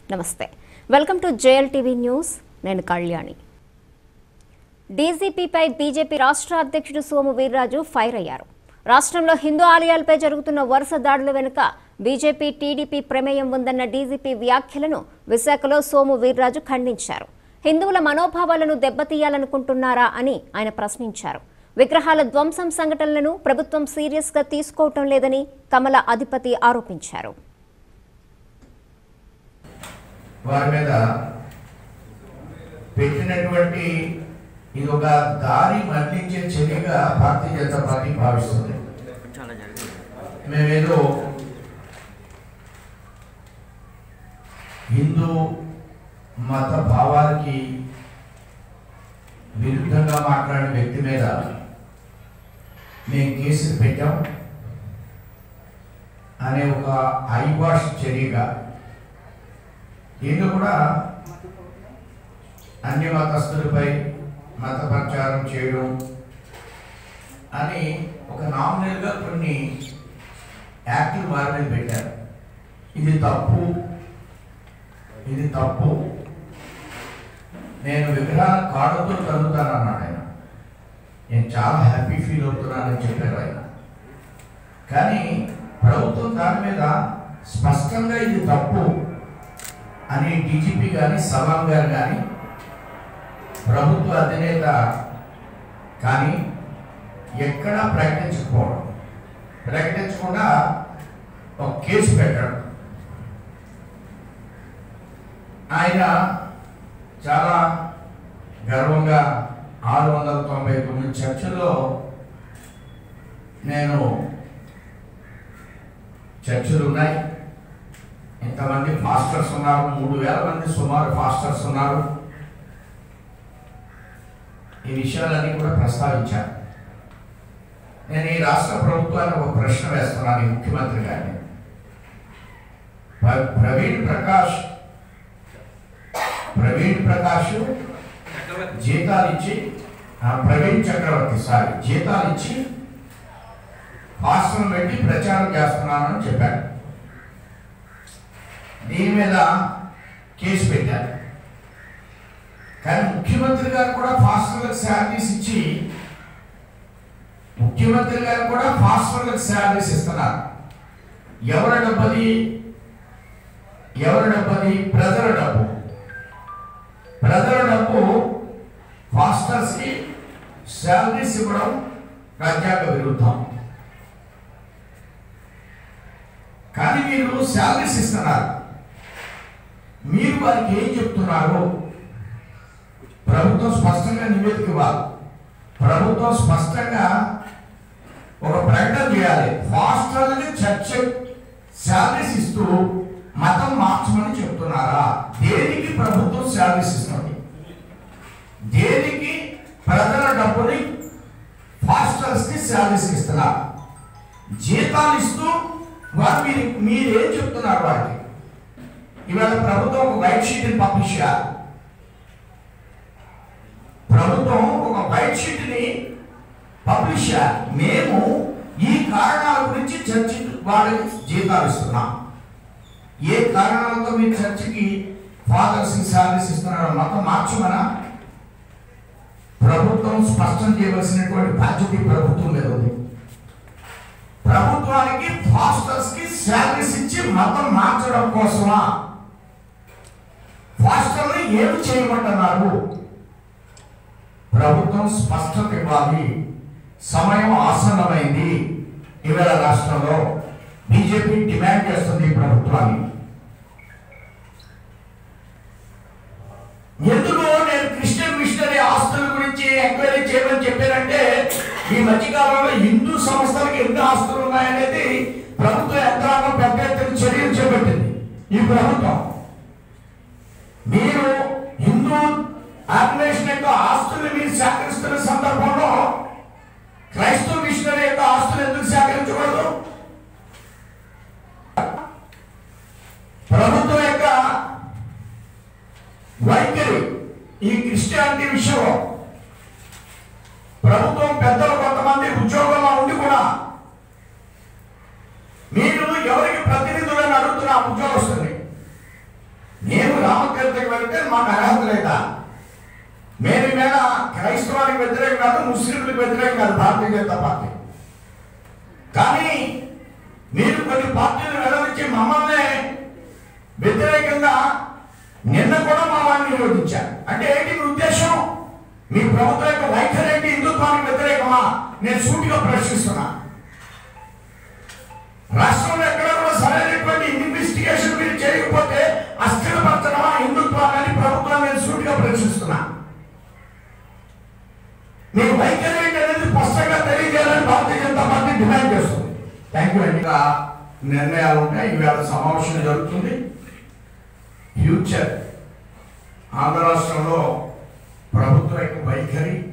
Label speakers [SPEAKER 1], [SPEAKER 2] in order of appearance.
[SPEAKER 1] నమస్తే welcome to JL TV news నేను Kalyani డీజీపీపై BJP రాష్ట్ర అధ్యక్షుడు సోము వీర్రాజు ఫైర్ అయ్యారు రాష్ట్రంలో హిందూ ఆలయాలపై జరుగుతున్న వరుస దాడుల వెనుక బీజేపీ టీడీపీ ప్రమేయం ఉందన్న డీజీపీ వ్యాఖ్యలను విశాఖలో సోము వీర్రాజు ఖండించారు హిందువుల మనోభావాలను దెబ్బతీయాలనుకుంటున్నారా అని ఆయన ప్రశ్నించారు విగ్రహాల ధ్వంసం సంఘటనలను ప్రభుత్వం సీరియస్గా తీసుకోవటం లేదని కమల అధిపతి ఆరోపించారు
[SPEAKER 2] వారి మీద పెట్టినటువంటి ఇది ఒక దారి మళ్లించే చర్యగా భారతీయ జనతా పార్టీ భావిస్తుంది మేమేదో హిందూ మత భావాలకి విరుద్ధంగా మాట్లాడిన వ్యక్తి మీద మేము కేసులు పెట్టాం అనే ఒక ఐవాష్ చర్యగా దీంట్లో కూడా అన్య మతస్థులపై మత ప్రచారం చేయడం అని ఒక నామినల్గా కొన్ని యాక్టులు వారి మీద పెట్టారు ఇది తప్పు ఇది తప్పు నేను విగ్రహాన్ని కాళ్ళతో తగ్గుతాను అన్నాడు ఆయన నేను చాలా హ్యాపీ ఫీల్ అవుతున్నానని చెప్పారు ఆయన కానీ ప్రభుత్వం దాని మీద స్పష్టంగా ఇది తప్పు అని డీజీపీ కానీ సలాం గారు కానీ ప్రభుత్వ అధినేత కానీ ఎక్కడా ప్రకటించకపోవడం ప్రకటించకుండా ఒక కేసు పెట్టడం ఆయన చాలా గర్వంగా ఆరు వందల తొంభై తొమ్మిది చర్చల్లో నేను చర్చలు ఉన్నాయి ఇంతమంది ఫాస్టర్స్ ఉన్నారు మూడు వేల మంది సుమారు ఫాస్టర్స్ ఉన్నారు ఈ విషయాలన్నీ కూడా ప్రస్తావించాను నేను ఈ రాష్ట్ర ప్రభుత్వాన్ని ఒక ప్రశ్న వేస్తున్నాను ఈ ముఖ్యమంత్రి గారిని ప్ర- ప్రవీణ్ ప్రకాష్ ప్రవీణ్ ప్రకాష్ జీతాలు ఇచ్చి ఆ, ప్రవీణ్ చక్రవర్తి సారీ జీతాలు ఇచ్చి హాస్టల్ పెట్టి ప్రచారం చేస్తున్నానని చెప్పాడు దీని మీద కేసు పెట్టారు కానీ ముఖ్యమంత్రి గారు కూడా ఫాస్టర్లకు శాలరీస్ ఇచ్చి ముఖ్యమంత్రి గారు కూడా ఫాస్టర్లకు శాలరీస్ ఇస్తున్నారు ఎవరి డబ్బది ఎవరి డబ్బది ప్రజల డబ్బు ప్రజల డబ్బు ఫాస్టర్స్ కి శాలరీస్ ఇవ్వడం రాజ్యాంగ విరుద్ధం కానీ మీరు శాలరీస్ ఇస్తున్నారు మీరు వారికి ఏం చెప్తున్నారు ప్రభుత్వం స్పష్టంగా నివేదిక ఇవ్వాలి ప్రభుత్వం స్పష్టంగా ఒక ప్రకటన చేయాలి హాస్టల్ని చర్చ శాలరీస్ ఇస్తూ మతం మార్చమని చెప్తున్నారా దేనికి ప్రభుత్వం శాలరీస్ ఇస్తుంది దేనికి ప్రజల డబ్బుని హాస్టల్స్ కి శాలరీస్ ఇస్తున్నారు జీతాలు ఇస్తూ వారు మీరు మీరేం చెప్తున్నారు వారికి ఇవాళ ప్రభుత్వం ఒక వైట్ షీట్ని పబ్లిష్ చేయాలి ప్రభుత్వం ఒక వైట్ షీట్ని పబ్లిష్ చేయాలి మేము ఈ కారణాల గురించి చర్చ వాళ్ళకి జీతాలు ఇస్తున్నాం ఏ కారణాలతో మీరు చర్చకి ఫాదర్స్ శాలరీస్ ఇస్తున్నారో మొత్తం మార్చమనా ప్రభుత్వం స్పష్టం చేయవలసినటువంటి బాధ్యత ఈ ప్రభుత్వం మీద ఉంది ప్రభుత్వానికి ఫాస్టర్స్ కి శాలరీస్ ఇచ్చి మతం మార్చడం కోసమా ఫాస్టర్ని ఏమి చేయమంటున్నారు ప్రభుత్వం స్పష్టత ఇవ్వాలి సమయం ఆసన్నమైంది ఇవాళ రాష్ట్రంలో బీజేపీ డిమాండ్ చేస్తుంది ఈ ప్రభుత్వాన్ని ఎందుకు నేను క్రిస్టియన్ మిషనరీ ఆస్తుల గురించి ఎంక్వైరీ చేయమని చెప్పానంటే ఈ మధ్యకాలంలో హిందూ సంస్థలకు ఎన్ని ఆస్తులు ఉన్నాయనేది ప్రభుత్వ యంత్రాంగం పెద్ద ఎత్తున చర్యలు చేపట్టింది ఈ ప్రభుత్వం మీరు హిందూ ఆర్గనైజేషన్ యొక్క ఆస్తులు మీరు సేకరిస్తున్న సందర్భంలో క్రైస్తవ మిషనరీ యొక్క ఆస్తులు ఎందుకు సేకరించకూడదు ప్రభుత్వం యొక్క వైఖరి ఈ క్రిస్టియానిటీ విషయంలో ప్రభుత్వం పెద్దలు కొంతమంది ఉద్యోగంలో ఉండి కూడా మీరు ఎవరికి ప్రతినిధులని అడుగుతున్నా ఉద్యోగస్తుని నేను వద్దకు వెళ్తే మాకు అర్హత లేదా మేము ఈవేళ క్రైస్తవానికి వ్యతిరేకం కాదు ముస్లింలకు వ్యతిరేకం కాదు భారతీయ జనతా పార్టీ కానీ మీరు కొన్ని పార్టీలు వెలవించి మమ్మల్ని వ్యతిరేకంగా నిన్న కూడా మా వారిని నిరోధించారు అంటే ఏంటి మీ ఉద్దేశం మీ ప్రభుత్వం యొక్క వైఖరి ఏంటి హిందుత్వానికి వ్యతిరేకమా నేను సూటిగా ప్రశ్నిస్తున్నా రాష్ట్రంలో ఎక్కడ కూడా సరైనటువంటి ఇన్వెస్టిగేషన్ మీరు చేయకపోతే అస్థిరపరచడమా హిందుత్వాన్ని ప్రభుత్వాన్ని నేను సూటిగా ప్రశ్నిస్తున్నా మీ వైఖరి ఏంటి అనేది స్పష్టంగా తెలియజేయాలని భారతీయ జనతా పార్టీ డిమాండ్ చేస్తుంది థ్యాంక్ యూ అండి ఇంకా నిర్ణయాలు ఉంటాయి ఈవేళ సమావేశం జరుగుతుంది ఫ్యూచర్ ఆంధ్ర రాష్ట్రంలో ప్రభుత్వం యొక్క వైఖరి